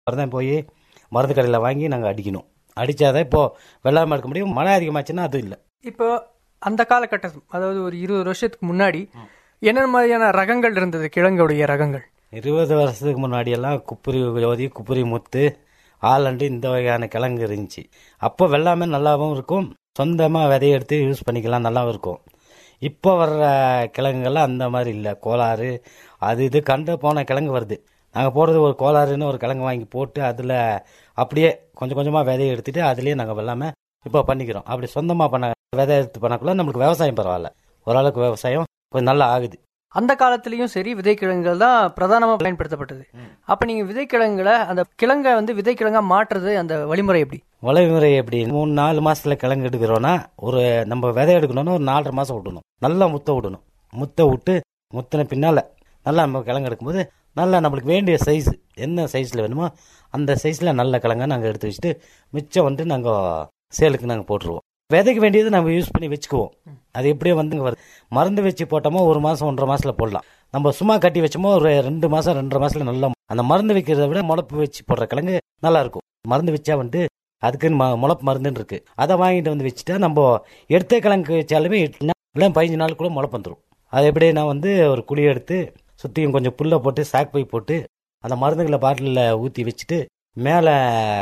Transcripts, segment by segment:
தான் போய் மருந்து கடையில் வாங்கி நாங்கள் அடிக்கணும் அடித்தாதான் இப்போது வெள்ளாமல் எடுக்க முடியும் மழை அதிகமாச்சுன்னா அது இல்லை இப்போ அந்த காலகட்டம் அதாவது ஒரு இருபது வருஷத்துக்கு முன்னாடி என்ன மாதிரியான ரகங்கள் இருந்தது கிழங்குடைய ரகங்கள் இருபது வருஷத்துக்கு முன்னாடியெல்லாம் குப்புரி ஜோதி குப்புரி முத்து ஆலண்டு இந்த வகையான கிழங்கு இருந்துச்சு அப்போ வெள்ளாமை நல்லாவும் இருக்கும் சொந்தமாக விதைய எடுத்து யூஸ் பண்ணிக்கலாம் நல்லாவும் இருக்கும் இப்போ வர்ற கிழங்குகள்லாம் அந்த மாதிரி இல்லை கோளாறு அது இது கண்டு போன கிழங்கு வருது நாங்கள் போடுறது ஒரு கோளாறுன்னு ஒரு கிழங்கு வாங்கி போட்டு அதில் அப்படியே கொஞ்சம் கொஞ்சமாக விதைய எடுத்துட்டு அதுலேயே நாங்கள் வெள்ளாமை இப்போ பண்ணிக்கிறோம் அப்படி சொந்தமாக பண்ண விதை எடுத்து பண்ணக்குள்ள நம்மளுக்கு விவசாயம் பரவாயில்ல ஓரளவுக்கு விவசாயம் கொஞ்சம் நல்லா ஆகுது அந்த காலத்திலயும் சரி விதைக்கிழங்குகள் தான் பிரதானமா பயன்படுத்தப்பட்டது அப்ப நீங்க விதைக்கிழங்குல அந்த கிழங்கை வந்து விதைக்கிழங்கா மாற்றுறது அந்த வழிமுறை எப்படி வளைமுறை எப்படி மூணு நாலு மாசத்துல கிழங்கு எடுக்கிறோன்னா ஒரு நம்ம விதை எடுக்கணும்னா ஒரு நாலரை மாசம் விடணும் நல்லா முத்த விடணும் முத்த விட்டு முத்தின பின்னால நல்லா நம்ம கிழங்கு எடுக்கும்போது நல்லா நம்மளுக்கு வேண்டிய சைஸ் என்ன சைஸ்ல வேணுமோ அந்த சைஸ்ல நல்ல கிழங்கை நாங்கள் எடுத்து வச்சுட்டு மிச்சம் வந்து நாங்கள் சேலுக்கு நாங்கள் போட்டுருவோம் விதைக்கு வேண்டியது நம்ம யூஸ் பண்ணி வச்சுக்குவோம் அது எப்படியோ வந்து இங்க வருது மருந்து வச்சு போட்டோமோ ஒரு மாசம் ஒன்றரை மாசத்துல போடலாம் நம்ம சும்மா கட்டி வச்சோமோ ஒரு ரெண்டு மாசம் ரெண்டரை மாசத்துல நல்லா அந்த மருந்து வைக்கிறத விட முளப்பு வச்சு போடுற கிழங்கு நல்லா இருக்கும் மருந்து வச்சா வந்துட்டு அதுக்குன்னு ம முளப்பு மருந்துன்னு இருக்கு அதை வாங்கிட்டு வந்து வச்சுட்டா நம்ம எடுத்த கிழங்கு வச்சாலுமே எட்டு நாள் இல்லை பதினஞ்சு நாள் கூட முளப்பு வந்துடும் அது எப்படி நான் வந்து ஒரு குழி எடுத்து சுற்றியும் கொஞ்சம் புல்லை போட்டு சாக் பை போட்டு அந்த மருந்துகளை பாட்டிலில் ஊற்றி வச்சுட்டு மேலே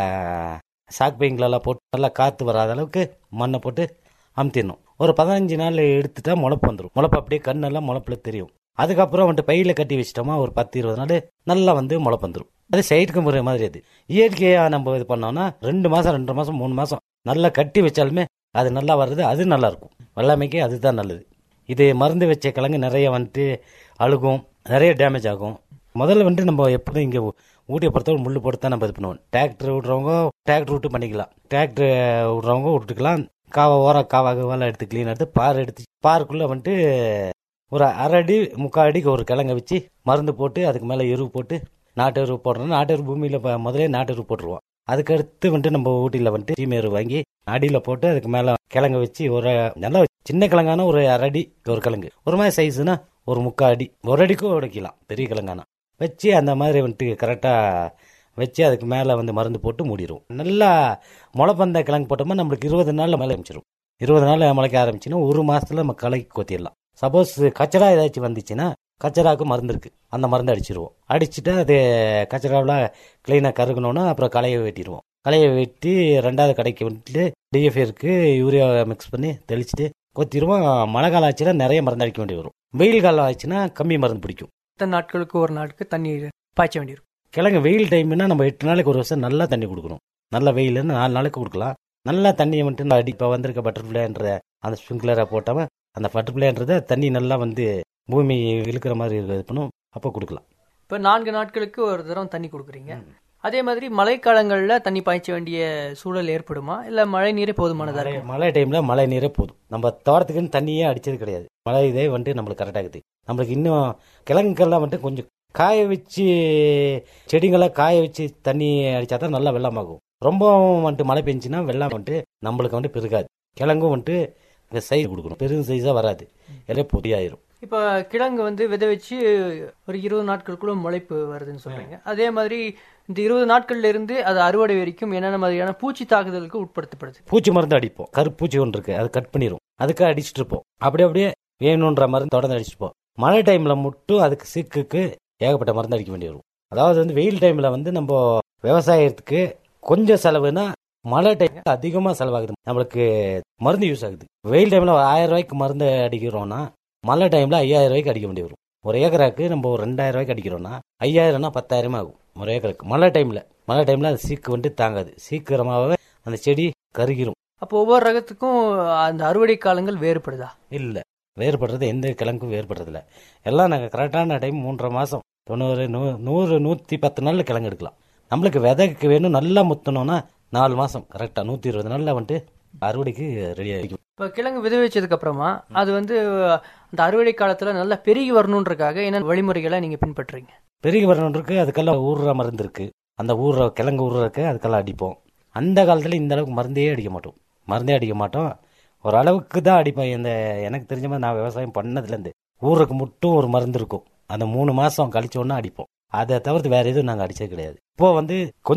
சாக் பைங்களெல்லாம் போட்டு நல்லா காற்று வராத அளவுக்கு மண்ணை போட்டு அமுத்திடணும் ஒரு பதினஞ்சு நாள் எடுத்துட்டா முளப்பு வந்துடும் முளப்பு அப்படியே கண்ணெல்லாம் முளப்புல தெரியும் அதுக்கப்புறம் வந்துட்டு பையில கட்டி வச்சிட்டோமா ஒரு பத்து இருபது நாள் நல்லா வந்து முளப்பு வந்துடும் அது செயற்கை முறை மாதிரி அது இயற்கையா நம்ம இது பண்ணோம்னா ரெண்டு மாசம் ரெண்டரை மாசம் மூணு மாசம் நல்லா கட்டி வச்சாலுமே அது நல்லா வர்றது அது நல்லா இருக்கும் வெள்ளாமைக்கு அதுதான் நல்லது இது மருந்து வச்ச கிழங்கு நிறைய வந்துட்டு அழுகும் நிறைய டேமேஜ் ஆகும் முதல்ல வந்துட்டு நம்ம எப்படி இங்கே ஊட்டியை பொறுத்தவரை முள்ளு போட்டு தான் நம்ம இது பண்ணுவோம் டிராக்டர் விட்றவங்க டிராக்டர் விட்டு பண்ணிக்கலாம் டிராக்டர் விட்றவங்க விட்டுக்கலாம் காவை ஓர காவா கவாலாம் எடுத்து க்ளீன் எடுத்து பார் எடுத்து பாருக்குள்ளே வந்துட்டு ஒரு அரை அடி முக்கால் அடிக்கு ஒரு கிழங்க வச்சு மருந்து போட்டு அதுக்கு மேலே எரு போட்டு நாட்டு எரு போடுறோம் நாட்டு எரு பூமியில் முதலே நாட்டு எரு போட்டுருவோம் அதுக்கடுத்து வந்துட்டு நம்ம ஊட்டியில் வந்துட்டு சீமை எரு வாங்கி அடியில் போட்டு அதுக்கு மேலே கிழங்க வச்சு ஒரு நல்லா சின்ன கிழங்கான ஒரு அரை அடி ஒரு கிழங்கு ஒரு மாதிரி சைஸ்னா ஒரு முக்கால் அடி ஒரு அடிக்கும் உடைக்கலாம் பெரிய கிழங்கானா வச்சு அந்த மாதிரி வந்துட்டு கரெக்டாக வச்சு அதுக்கு மேலே வந்து மருந்து போட்டு மூடிடுவோம் நல்லா முளைப்பந்த கிழங்கு போட்டோம்னா நம்மளுக்கு இருபது நாளில் மேலே ஆரம்பிச்சிடும் இருபது நாள் முளைக்க ஆரம்பிச்சுன்னா ஒரு மாசத்துல நம்ம களைக்கு கொத்திடலாம் சப்போஸ் கச்சரா ஏதாச்சும் வந்துச்சுன்னா கச்சராவுக்கு மருந்து இருக்கு அந்த மருந்து அடிச்சிருவோம் அடிச்சுட்டு அது கச்சராவில் கிளீனாக கருகணும்னா அப்புறம் களையை வெட்டிடுவோம் களையை வெட்டி ரெண்டாவது கடைக்கு வந்துட்டு டிஎஃப் இருக்கு யூரியா மிக்ஸ் பண்ணி தெளிச்சுட்டு கொத்திடுவோம் மழை காலம் ஆச்சுன்னா நிறைய மருந்து அடிக்க வேண்டி வரும் வெயில் காலம் ஆச்சுன்னா கம்மி மருந்து பிடிக்கும் இத்தனை நாட்களுக்கு ஒரு நாளுக்கு தண்ணீர் பாய்ச்ச வேண்டியிருக்கும் கிழங்கு வெயில் டைம்னா நம்ம எட்டு நாளைக்கு ஒரு வருஷம் நல்லா தண்ணி கொடுக்கணும் நல்ல வெயில்னு நாலு நாளைக்கு கொடுக்கலாம் நல்லா தண்ணியை வந்துட்டு அடி இப்போ வந்திருக்க பட்டர்ஃப்ளைன்ற அந்த ஸ்ப்ரிங்க்லரை போட்டாம அந்த பட்டர்ஃப்ளைன்றத தண்ணி நல்லா வந்து பூமி இழுக்கிற மாதிரி இது பண்ணும் அப்போ கொடுக்கலாம் இப்போ நான்கு நாட்களுக்கு ஒரு தரம் தண்ணி கொடுக்குறீங்க அதே மாதிரி மழைக்காலங்கள்ல தண்ணி பாய்ச்ச வேண்டிய சூழல் ஏற்படுமா இல்ல மழை நீரே போதுமானதா மழை இருக்கும் மழை டைம்ல மழை நீரே போதும் நம்ம தோட்டத்துக்குன்னு தண்ணியே அடிச்சது கிடையாது மழை இதே வந்துட்டு நம்மளுக்கு கரெக்டாகுது நம்மளுக்கு இன்னும் கிழங்குக்கெல்லாம் வந்துட்டு கொஞ்சம் காய வச்சு செடிங்களை காய வச்சு தண்ணி அடிச்சா தான் நல்லா வெள்ளமாகும் ரொம்பவும் வந்துட்டு மழை பெஞ்சுன்னா வெள்ளம் வந்துட்டு நம்மளுக்கு வந்துட்டு பெருகாது கிழங்கும் வந்துட்டு சைஸ் கொடுக்கணும் பெரும் சைஸாக வராது எல்லாம் பொடியாயிரும் இப்போ கிழங்கு வந்து விதை வச்சு ஒரு இருபது நாட்களுக்குள்ள முளைப்பு வருதுன்னு சொல்றீங்க அதே மாதிரி இந்த இருபது நாட்கள்ல இருந்து அது அறுவடை வரைக்கும் என்னென்ன மாதிரியான பூச்சி தாக்குதலுக்கு உட்படுத்தப்படுது பூச்சி மருந்து அடிப்போம் கருப்பூச்சி ஒன்று இருக்கு அது கட் பண்ணிடும் அதுக்கு அடிச்சிட்டு இருப்போம் அப்படியே அப்படியே வேணுன்ற மருந்து தொடர்ந்து அடிச்சுட்டு இருப்போம் மழை டைம்ல மட்டும் அதுக்கு சீக்குக்கு ஏகப்பட்ட மருந்து அடிக்க வேண்டி வரும் அதாவது வந்து வெயில் டைம்ல வந்து நம்ம விவசாயத்துக்கு கொஞ்சம் செலவுனா மழை டைம் அதிகமாக செலவாகுது நம்மளுக்கு மருந்து யூஸ் ஆகுது வெயில் டைம்ல ஒரு ஆயிரம் ரூபாய்க்கு மருந்து அடிக்கிறோம்னா மழை டைம்ல ஐயாயிரம் ரூபாய்க்கு அடிக்க வேண்டி வரும் ஒரு ஏக்கராக்கு நம்ம ஒரு ரெண்டாயிரம் ரூபாய்க்கு அடிக்கிறோம்னா ஐயாயிரம்னா பத்தாயிரம் ஆகும் ஒரு ஏக்கருக்கு மழை டைம்ல மழை டைம்ல அது சீக்கு வந்துட்டு தாங்காது சீக்கிரமாகவே அந்த செடி கருகிரும் அப்போ ஒவ்வொரு ரகத்துக்கும் அந்த அறுவடை காலங்கள் வேறுபடுதா இல்லை வேறுபடுறது எந்த கிழங்கும் வேறுபடுறதில்ல எல்லாம் நாங்கள் கரெக்டான டைம் மூன்றரை மாதம் தொண்ணூறு நூ நூறு நூற்றி பத்து நாளில் கிழங்கு எடுக்கலாம் நம்மளுக்கு விதைக்கு வேணும் நல்லா முத்தணும்னா நாலு மாதம் கரெக்டாக நூற்றி இருபது நாளில் வந்துட்டு அறுவடைக்கு ரெடி ஆகிக்கும் இப்போ கிழங்கு விதை வச்சதுக்கு அப்புறமா அது வந்து அந்த அறுவடை காலத்துல நல்லா பெருகி வரணுன்றக்காக என்ன வழிமுறைகளை நீங்க பின்பற்றுறீங்க பெருகி வரணுன்றிருக்கு அதுக்கெல்லாம் ஊறுற மருந்து இருக்கு அந்த ஊறுற கிழங்கு ஊறுறதுக்கு அதுக்கெல்லாம் அடிப்போம் அந்த காலத்தில் இந்த அளவுக்கு மருந்தே அடிக்க மாட்டோம் மருந்தே அடிக்க மாட்டோம் ஓரளவுக்கு தான் அடிப்போம் இந்த எனக்கு தெரிஞ்ச மாதிரி நான் விவசாயம் பண்ணதுலேருந்து ஊருக்கு மட்டும் ஒரு மருந்து இருக்கும் அந்த மூணு மாதம் கழிச்சோன்னா அடிப்போம் அதை தவிர்த்து வேற எதுவும் நாங்கள் அடிச்சது கிடையாது இப்போ வந்து கொஞ்சம்